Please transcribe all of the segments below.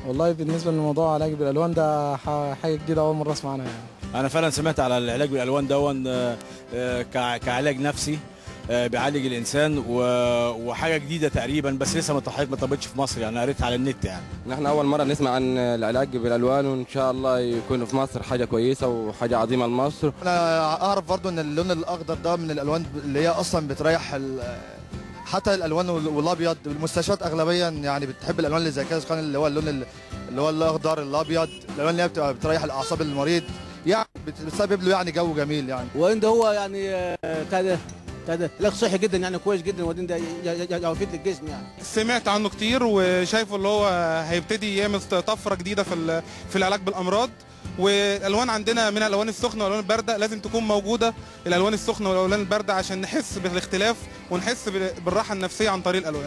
والله بالنسبه للموضوع علاج بالالوان ده ح- حاجه جديده اول مره اسمع عنها يعني. انا فعلا سمعت على العلاج بالالوان دون آه، آه، كع- كعلاج نفسي آه، بيعالج الانسان و- وحاجه جديده تقريبا بس لسه ما طحت ما طبتش في مصر يعني قريت على النت يعني نحن اول مره نسمع عن العلاج بالالوان وان شاء الله يكون في مصر حاجه كويسه وحاجه عظيمه لمصر انا اعرف برضو ان اللون الاخضر ده من الالوان اللي هي اصلا بتريح ال- حتى الالوان وال- والابيض المستشفيات اغلبيا يعني بتحب الالوان اللي زي كده كان اللي هو اللون ال- اللي هو الاخضر الابيض الالوان اللي هي بتبقى بتريح الاعصاب المريض يعني بت- بتسبب له يعني جو جميل يعني وان ده هو يعني آه، كده كده علاج صحي جدا يعني كويس جدا وبعدين ده ي- ي- ي- يفيد للجسم يعني سمعت عنه كتير وشايفه اللي هو هيبتدي يعمل طفره جديده في ال- في العلاج بالامراض والالوان عندنا من الالوان السخنه والالوان البارده لازم تكون موجوده الالوان السخنه والالوان البارده عشان نحس بالاختلاف ونحس بال- بالراحه النفسيه عن طريق الالوان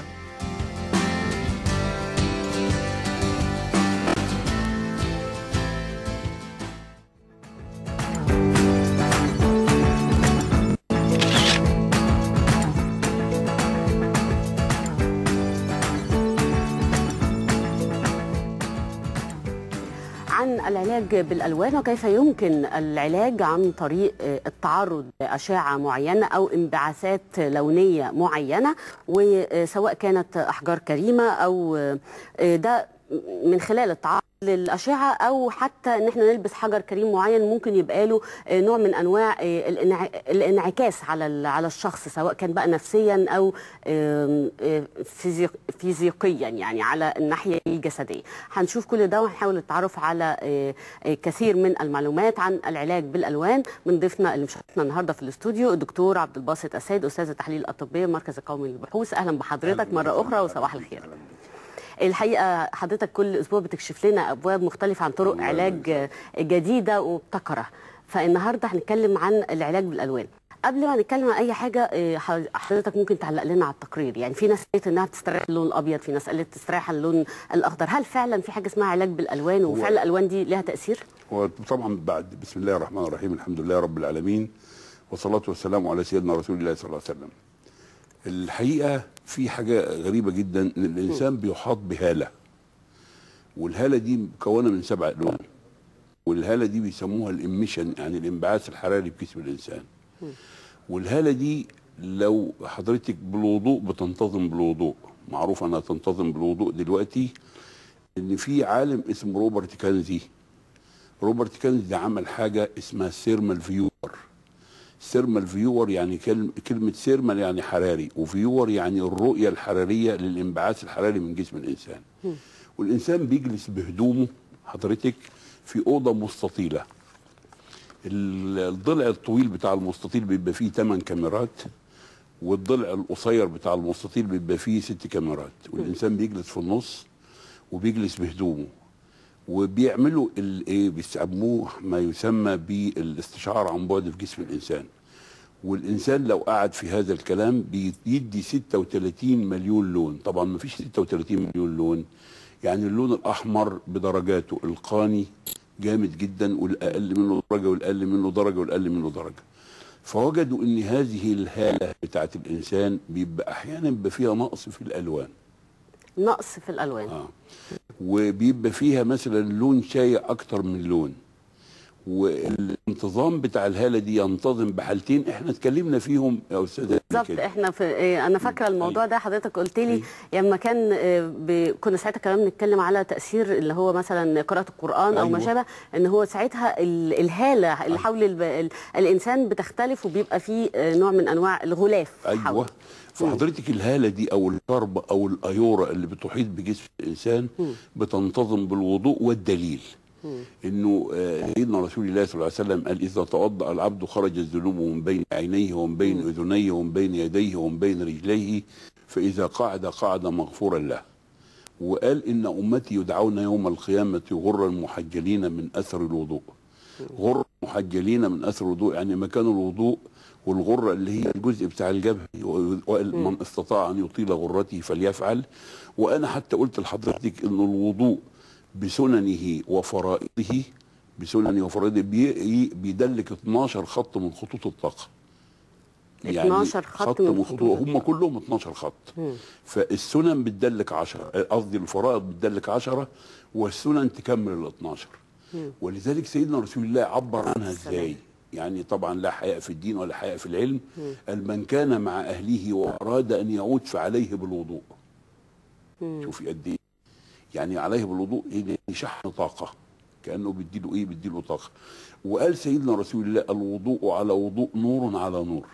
عن العلاج بالالوان وكيف يمكن العلاج عن طريق آه، التعرض لاشعه معينه او انبعاثات لونيه معينه وسواء كانت احجار كريمه او آه، ده من خلال التعرض للاشعه او حتى ان احنا نلبس حجر كريم معين ممكن يبقى له آه، نوع من انواع آه، الانع- الانعكاس على ال- على الشخص سواء كان بقى نفسيا او آم، آه، فيزيق- فيزيقيا يعني على الناحيه الجسديه هنشوف كل ده وهنحاول التعرف على آه، آه، كثير من المعلومات عن العلاج بالالوان من ضيفنا اللي مشاركنا النهارده في الاستوديو الدكتور عبد الباسط السيد استاذ التحليل الطبي المركز القومي للبحوث اهلا بحضرتك مره اخرى وصباح الخير الحقيقه حضرتك كل اسبوع بتكشف لنا ابواب مختلفه عن طرق علاج آه، جديده ومبتكره فالنهارده هنتكلم عن العلاج بالالوان قبل ما نتكلم عن اي حاجه آه، ح- حضرتك ممكن تعلق لنا على التقرير يعني في ناس قالت انها بتستريح اللون الابيض في ناس قالت تستريح اللون الاخضر هل فعلا في حاجه اسمها علاج بالالوان وفعلا الالوان دي لها تاثير وطبعا بعد بسم الله الرحمن الرحيم الحمد لله رب العالمين والصلاة والسلام على سيدنا رسول الله صلى الله عليه وسلم الحقيقة في حاجة غريبة جدا ان الانسان بيحاط بهالة والهالة دي مكونة من سبع الوان والهالة دي بيسموها الاميشن يعني الانبعاث الحراري بجسم الانسان والهالة دي لو حضرتك بالوضوء بتنتظم بالوضوء معروف انها تنتظم بالوضوء دلوقتي ان في عالم اسمه روبرت كانزي روبرت كانزي عمل حاجه اسمها سيرمال فيور سيرمال فيور يعني كلمة, كلمة سيرمال يعني حراري وفيور يعني الرؤية الحرارية للانبعاث الحراري من جسم الإنسان والإنسان بيجلس بهدومه حضرتك في أوضة مستطيلة ال- الضلع الطويل بتاع المستطيل بيبقى فيه 8 كاميرات والضلع القصير بتاع المستطيل بيبقى فيه ست كاميرات والإنسان بيجلس في النص وبيجلس بهدومه وبيعملوا الايه بيسموه ما يسمى بالاستشعار عن بعد في جسم الانسان والانسان لو قعد في هذا الكلام بيدي 36 مليون لون طبعا ما فيش 36 مليون لون يعني اللون الاحمر بدرجاته القاني جامد جدا والاقل منه درجه والاقل منه درجه والاقل منه درجه فوجدوا ان هذه الهاله بتاعت الانسان بيبقى احيانا بيبقى فيها نقص في الالوان نقص في الالوان اه وبيبقى فيها مثلا لون شايع اكتر من لون والانتظام بتاع الهاله دي ينتظم بحالتين احنا اتكلمنا فيهم يا استاذ قبل بالظبط كده. احنا في إيه، انا فاكره الموضوع ده حضرتك قلت لي لما كان آه، ب- كنا ساعتها كمان بنتكلم على تاثير اللي هو مثلا قراءه القران او ما أيوة. شابه ان هو ساعتها ال- الهاله اللي حول الب- ال- الانسان بتختلف وبيبقى فيه آه، نوع من انواع الغلاف ايوه حوله. فحضرتك الهاله دي او الكرب او الايوره اللي بتحيط بجسم الانسان بتنتظم بالوضوء والدليل انه آه، سيدنا رسول الله صلى الله عليه وسلم قال اذا توضا العبد خرجت ذنوبه من بين عينيه ومن بين اذنيه ومن بين يديه ومن بين رجليه فاذا قعد قعد مغفورا له وقال ان امتي يدعون يوم القيامه غرا محجلين من اثر الوضوء غر محجلين من اثر الوضوء يعني مكان الوضوء والغره اللي هي الجزء بتاع الجبهه وقال من استطاع ان يطيل غرته فليفعل وانا حتى قلت لحضرتك ان الوضوء بسننه وفرائضه بسننه وفرائضه بي- بيدلك 12 خط من خطوط الطاقه 12 خط من خط خطوط هم كلهم 12 خط فالسنن بتدلك 10 قصدي الفرائض بتدلك 10 والسنن تكمل ال 12 ولذلك سيدنا رسول الله عبر عنها ازاي يعني طبعا لا حياء في الدين ولا حياء في العلم قال من كان مع اهله واراد ان يعود فعليه بالوضوء شوفي قد ايه يعني عليه بالوضوء إيه؟ شحن طاقه كانه بيديله ايه بيديله طاقه وقال سيدنا رسول الله الوضوء على وضوء نور على نور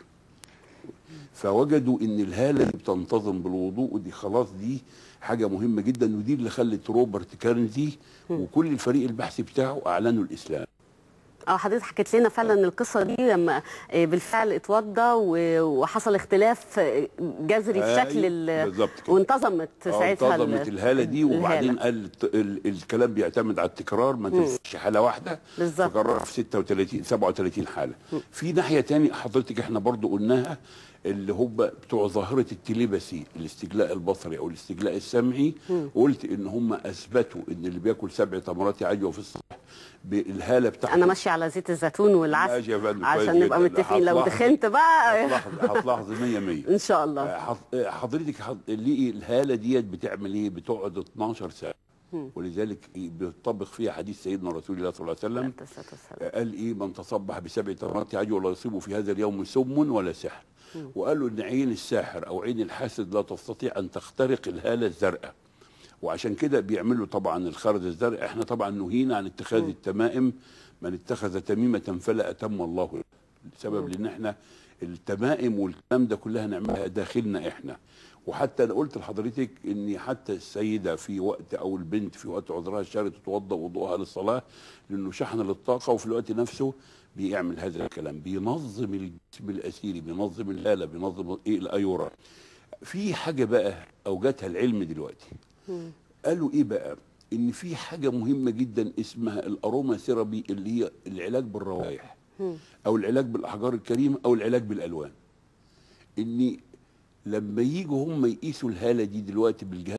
فوجدوا ان الهاله اللي بتنتظم بالوضوء دي خلاص دي حاجه مهمه جدا ودي اللي خلت روبرت كارنزي وكل الفريق البحثي بتاعه اعلنوا الاسلام اه حضرتك حكيت لنا فعلا القصه دي لما آه، بالفعل اتوضى و- وحصل اختلاف آه، جذري في أيوة، شكل ال- بالظبط كده. وانتظمت آه، ساعتها ال- انتظمت الهاله دي وبعدين الهالة. قال الت- ال- الكلام بيعتمد على التكرار ما تنفعش حاله واحده بالظبط. تكرر في 36 37 حاله في ناحيه تاني حضرتك احنا برضو قلناها اللي هم بتوع ظاهره التليبسي الاستجلاء البصري او الاستجلاء السمعي قلت ان هم اثبتوا ان اللي بياكل سبع تمرات عجوه في الصبح بالهاله بتاعته انا ماشيه على زيت الزيتون والعسل ماشي يا فندم، عشان كويس نبقى جداً. متفقين لو هتلاحظ- دخنت بقى هتلاحظ هتلاحظ 100 100 ان شاء الله آه، حض- آه، حضرتك حض- ليه الهاله ديت بتعمل ايه؟ بتقعد 12 ساعه ولذلك إيه بيطبق فيها حديث سيدنا رسول الله صلى الله عليه وسلم الصلاة والسلام. آه، قال ايه من تصبح بسبع تمرات عجوه ولا يصيب في هذا اليوم سم ولا سحر وقالوا ان عين الساحر او عين الحاسد لا تستطيع ان تخترق الهاله الزرقاء وعشان كده بيعملوا طبعا الخرز الزرق احنا طبعا نهينا عن اتخاذ التمائم من اتخذ تميمه فلا اتم الله له لسبب لان احنا التمائم والكلام ده كلها نعملها داخلنا احنا وحتى انا قلت لحضرتك ان حتى السيده في وقت او البنت في وقت عذرها الشهري تتوضا وضوءها للصلاه لانه شحن للطاقه وفي الوقت نفسه بيعمل هذا الكلام بينظم الجسم الاسيري بينظم الهاله بينظم ايه الايورا في حاجه بقى اوجدها العلم دلوقتي قالوا ايه بقى ان في حاجه مهمه جدا اسمها الاروما ثيرابي اللي هي العلاج بالروائح او العلاج بالاحجار الكريمه او العلاج بالالوان ان لما يجوا هم يقيسوا الهاله دي دلوقتي بالجهاز